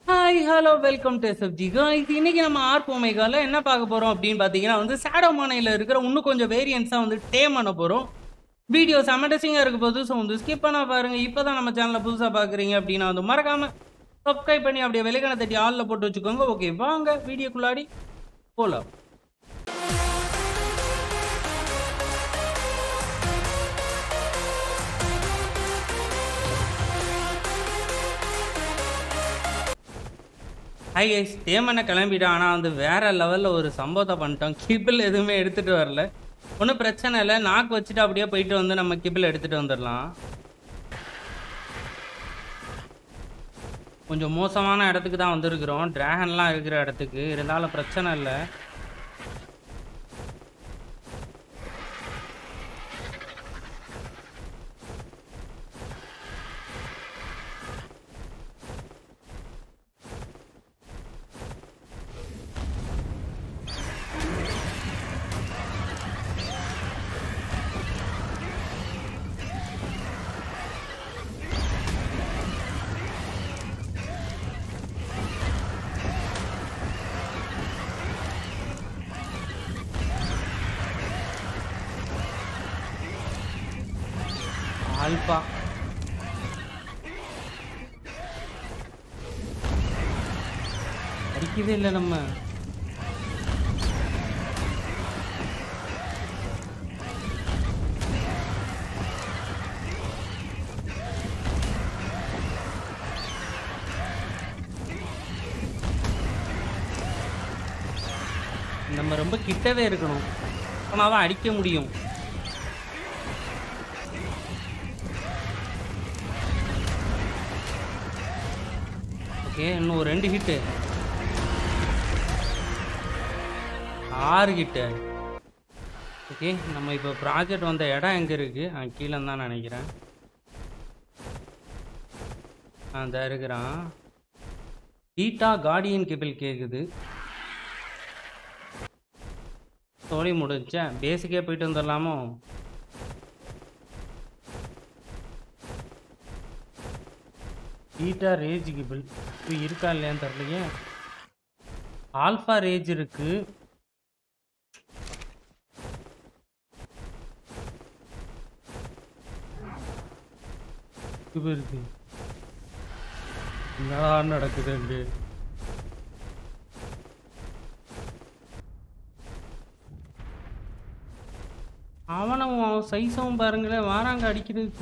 Hi hello welcome to SFG guys இன்னைக்கு நம்ம ஆர்ப் ஒமேகால என்ன பார்க்க போறோம் அப்படின்னு பார்த்தீங்கன்னா வந்து சேடோ மானையில் இருக்கிற இன்னும் கொஞ்சம் வேரியன்ஸாக வந்து டேம் பண்ண போகிறோம் வீடியோ செமடசிங்காக இருக்க போது ஸோ வந்து ஸ்கிப் பண்ண பாருங்க இப்போ தான் நம்ம சேனலை புதுசாக பார்க்குறீங்க அப்படின்னா வந்து மறக்காம சப்ஸ்கிரைப் பண்ணி அப்படியே வெளிக்கண தட்டி ஆளில் போட்டு வச்சுக்கோங்க ஓகே வாங்க வீடியோக்குள்ளாடி போகலாம் ஹை கைஸ் தேமனை கிளம்பிட்டான் ஆனால் வந்து வேற லெவலில் ஒரு சம்பவத்தை பண்ணிட்டோம் கிபிள் எதுவுமே எடுத்துகிட்டு வரல ஒன்றும் பிரச்சனை இல்லை நாக்கு வச்சுட்டு அப்படியே போயிட்டு வந்து நம்ம கிபிள் எடுத்துகிட்டு வந்துடலாம் கொஞ்சம் மோசமான இடத்துக்கு தான் வந்திருக்கிறோம் டிராகன்லாம் இருக்கிற இடத்துக்கு இருந்தாலும் பிரச்சனை இல்லை ஆல்பா அடிக்கவே இல்லை நம்ம நம்ம ரொம்ப கிட்டவே இருக்கணும் ஆனால் தான் அடிக்க முடியும் ஓகே இன்னும் ஒரு ரெண்டு ஹிட்டு ஆறு ஹிட்டு ஓகே நம்ம இப்போ ப்ராஜெக்ட் வந்த இடம் எங்கே இருக்குது ஆ கீழே தான் நினைக்கிறேன் ஆ இந்த இருக்கிறான் ஈட்டா கார்டியன் கேபிள் கேட்குது தோழி முடிஞ்சேன் பேசிக்கே போயிட்டு வந்துடலாமோ பீட்டா ரேஜ் கிபிள் இப்போ இருக்கா இல்லையான்னு தெரியலையே ஆல்ஃபா ரேஜ் இருக்கு கிபிள் இருக்கு என்னடா நடக்குது அங்கே அவனும் சைஸும் பாருங்களேன் வாராங்க அடிக்கிறதுக்கு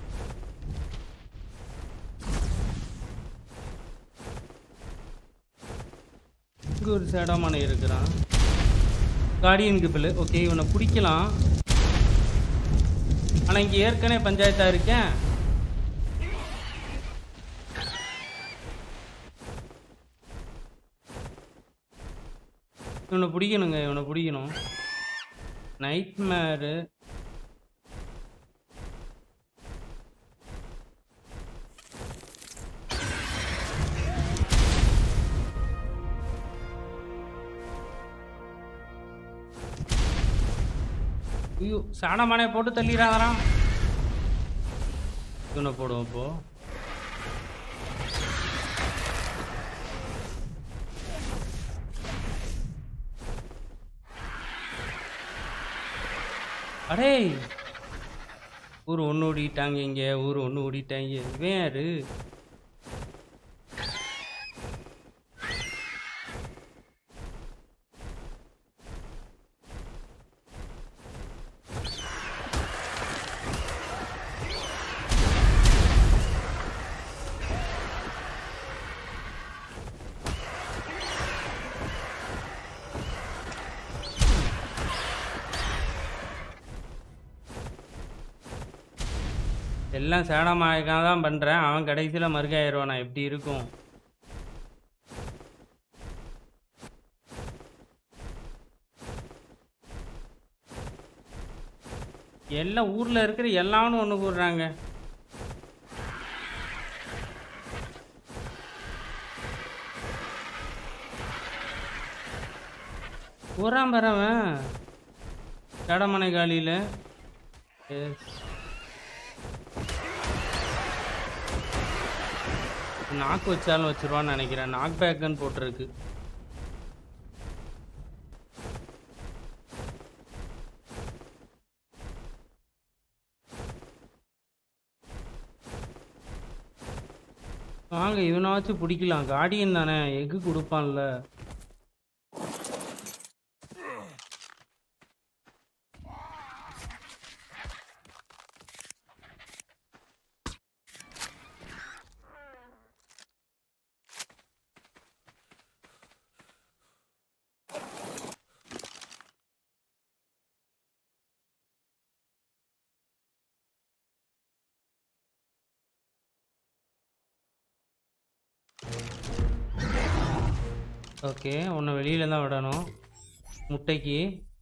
இங்கே ஒரு சேடமான இருக்கிறான் கார்டியன் கிபிள் ஓகே இவனை பிடிக்கலாம் ஆனால் இங்கே ஏற்கனவே பஞ்சாயத்தாக இருக்கேன் இவனை பிடிக்கணுங்க இவனை பிடிக்கணும் நைட் மேரு ஐயோ சாணமானே போட்டு தள்ளிடாதரான் இவனை போடுவோம் இப்போ அடே ஊர் ஒன்று ஓடிட்டாங்க இங்கே ஊர் ஒன்று ஓடிட்டாங்க இவன் யாரு எல்லாம் சேடமாக தான் பண்ணுறேன் அவன் கடைசியில் மறுகாயிருவான் எப்படி இருக்கும் எல்லாம் ஊரில் இருக்கிற எல்லாரும் ஒன்று கூடுறாங்க ஊரான் பரவன் கடமனை காலியில் எஸ் நாக்கு வச்சாலும் வச்சிருவான்னு நினைக்கிறேன் நாக் பேக்குன்னு போட்டிருக்கு வாங்க இவனாச்சும் பிடிக்கலாம் கார்டியன் தானே எக்கு கொடுப்பான்ல ஓகே உன்னை வெளியில தான் விடணும் முட்டைக்கு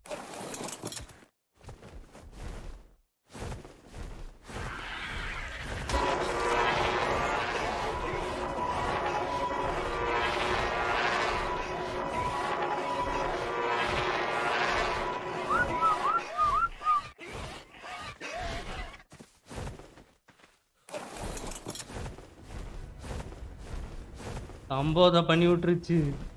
சம்போதம் பண்ணி விட்டுருச்சு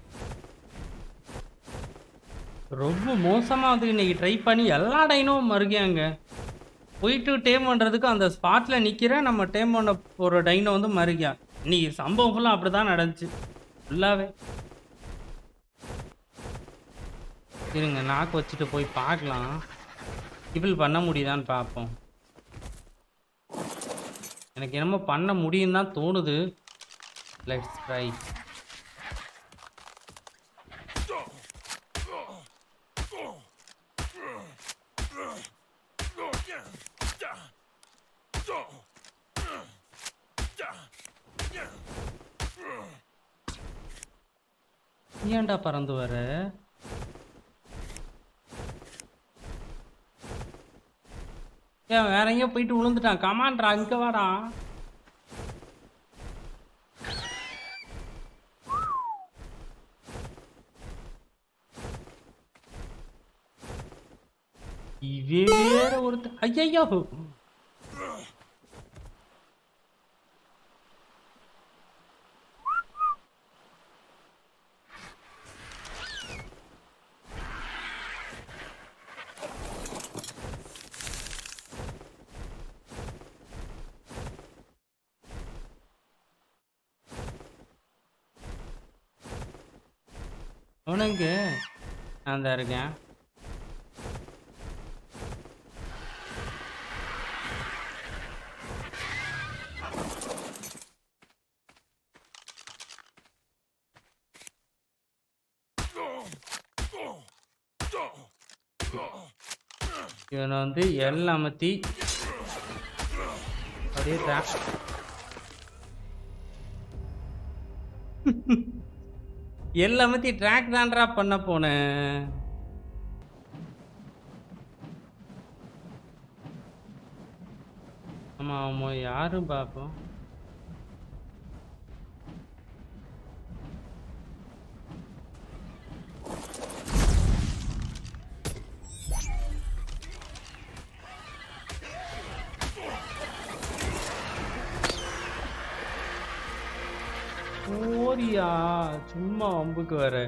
ரொம்ப மோசமாக வந்து இன்னைக்கு ட்ரை பண்ணி எல்லா டைனும் மறுகியாங்க போயிட்டு டேம் பண்ணுறதுக்கு அந்த ஸ்பாட்டில் நிற்கிறேன் நம்ம டேம் பண்ண போகிற டைனை வந்து மறுகியா இன்னைக்கு சம்பவம் ஃபுல்லாக அப்படி தான் நடந்துச்சு ஃபுல்லாகவே இருங்க நாக்கு வச்சுட்டு போய் பார்க்கலாம் கிபிள் பண்ண முடியுதான்னு பார்ப்போம் எனக்கு என்னமோ பண்ண முடியும் தான் தோணுது லெட்ஸ் ட்ரை ஏன்டா பறந்து வர ஏன் வேற எங்கேயோ போயிட்டு விழுந்துட்டான் கமான்றா இங்க வாடா இவே வேற ஒருத்த ஐயோ உனக்கு நான் தான் இருக்கேன் இவனை வந்து எல் அமர்த்தி அப்படியே tra- எல் அமர்த்தி ட்ராக் தான்டா பண்ண போனேன் ஆமா ஆமா யாரும் பார்ப்போம் ஓரியா சும்மா வம்புக்கு வர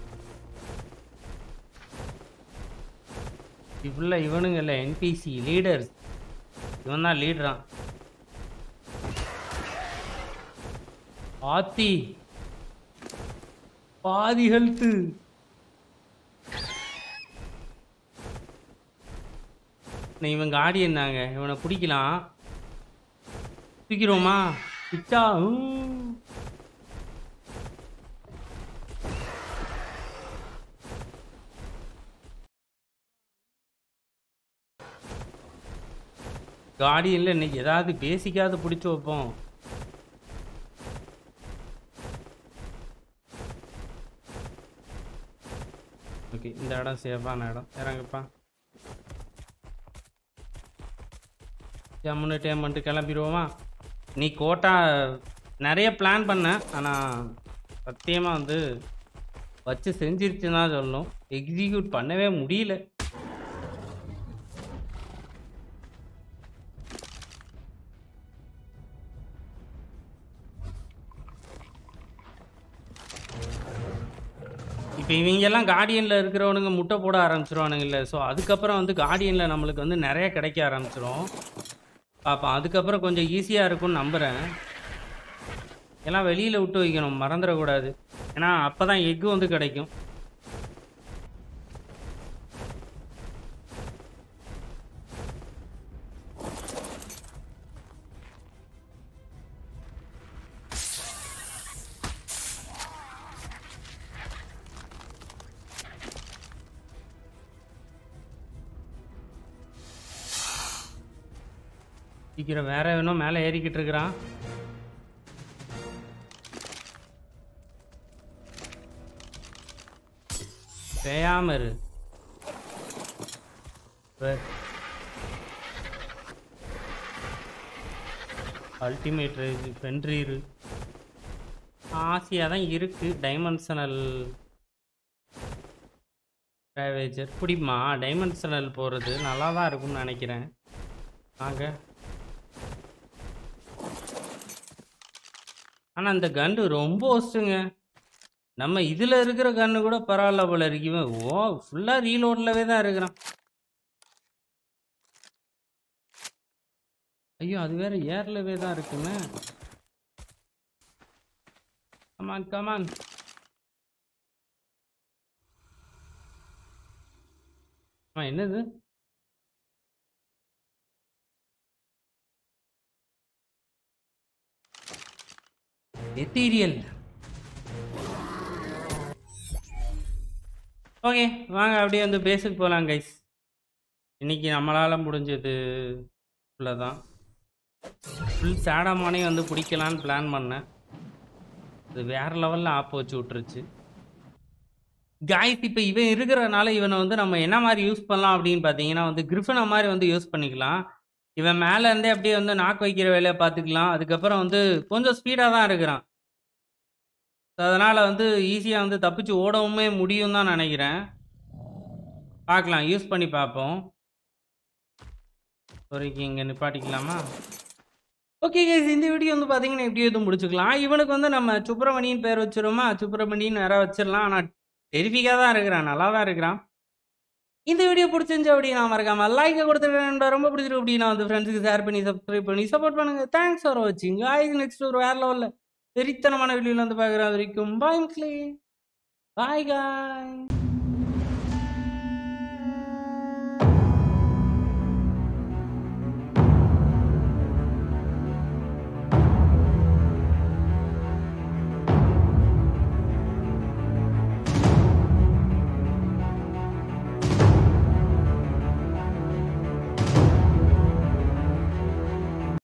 இவ்வளோ இவனுங்க இல்லை என்பிசி லீடர்ஸ் இவன் தான் லீடரான் ஆத்தி பாதி ஹெல்த்து இவன் கார்டியன் தாங்க இவனை பிடிக்கலாம் தூக்கிடுவோமா பிச்சா ஊ. கார்டியன்ல இன்னைக்கு ஏதாவது பேசிக்காவது பிடிச்சி வைப்போம் ஓகே இந்த இடம் சேஃபான இடம் இறங்குப்பா ஜம்முன்னு டைம் பண்ணிட்டு கிளம்பிடுவோமா நீ கோட்டா நிறைய பிளான் பண்ண ஆனால் சத்தியமாக வந்து வச்சு செஞ்சிருச்சுன்னு தான் சொல்லணும் எக்ஸிக்யூட் பண்ணவே முடியல இப்போ இவங்கெல்லாம் கார்டியனில் இருக்கிறவனுங்க முட்டை போட ஆரம்பிச்சிருவானுங்கல்ல ஸோ அதுக்கப்புறம் வந்து கார்டியனில் நம்மளுக்கு வந்து நிறைய கிடைக்க ஆரம்பிச்சிரும் பார்ப்போம் அதுக்கப்புறம் கொஞ்சம் ஈஸியாக இருக்கும்னு நம்புகிறேன் எல்லாம் வெளியில் விட்டு வைக்கணும் மறந்துடக்கூடாது ஏன்னா அப்போ தான் எக்கு வந்து கிடைக்கும் சீக்கிரம் வேற வேணும் மேலே ஏறிக்கிட்டு இருக்கிறான் பேயாம இரு அல்டிமேட் ரேஜ் ஃபென்ட்ரீரு ஆசையாக தான் இருக்கு டைமென்ஷனல் ட்ராவேஜர் பிடிமா டைமென்ஷனல் போகிறது நல்லா தான் இருக்கும்னு நினைக்கிறேன் வாங்க ஆனால் அந்த கன்று ரொம்ப ஒஸ்ட்டுங்க நம்ம இதில் இருக்கிற கன்று கூட பரவாயில்ல போல இருக்கு இவன் ஓ ஃபுல்லாக ரீலோட்லவே தான் இருக்கிறான் ஐயோ அது வேற ஏர்லவே தான் இருக்குன்னு கமான் கமான் ஆ என்னது எத்தீரியல் ஓகே வாங்க அப்படியே வந்து பேஸுக்கு போகலாம் கைஸ் இன்னைக்கு நம்மளால் முடிஞ்சது தான் ஃபுல் சேடமானே வந்து பிடிக்கலான்னு பிளான் பண்ணேன் அது வேற லெவலில் ஆப் வச்சு விட்டுருச்சு காய்ஸ் இப்போ இவன் இருக்கிறனால இவனை வந்து நம்ம என்ன மாதிரி யூஸ் பண்ணலாம் அப்படின்னு பார்த்தீங்கன்னா வந்து கிரிஃபனை மாதிரி வந்து யூஸ் பண்ணிக்கலாம் இவன் மேலே இருந்தே அப்படியே வந்து நாக்கு வைக்கிற வேலையை பார்த்துக்கலாம் அதுக்கப்புறம் வந்து கொஞ்சம் ஸ்பீடாக தான் இருக்கிறான் அதனால் வந்து ஈஸியாக வந்து தப்பிச்சு ஓடவுமே முடியும் தான் நினைக்கிறேன் பார்க்கலாம் யூஸ் பண்ணி பார்ப்போம் வரைக்கு இங்கே நிப்பாட்டிக்கலாமா ஓகே கேஸ் இந்த வீடியோ வந்து பார்த்தீங்கன்னா எப்படி எதுவும் முடிச்சுக்கலாம் இவனுக்கு வந்து நம்ம சுப்பிரமணியன் பேர் வச்சிருமா சுப்பிரமணியன் வேற வச்சிடலாம் ஆனால் டெரிஃபிக்காக தான் இருக்கிறான் நல்லா தான் இருக்கிறான் இந்த வீடியோ பிடிச்சிருந்துச்சு அப்படின்னா மறக்காம லைக் கொடுத்துருக்கேன் ரொம்ப பிடிச்சிருக்கு அப்படின்னா வந்து ஃப்ரெண்ட்ஸுக்கு ஷேர் பண்ணி சப்ஸ்கிரைப் பண்ணி சப்போர்ட் பண்ணுங்க தேங்க்ஸ் ஃபார் வாட்சிங் ஆய் நெக்ஸ்ட் ஒரு வேற லெவலில் வெறித்தனமான வீடியோவில் வந்து பார்க்குற வரைக்கும் பாய் மக்களே பாய் காய்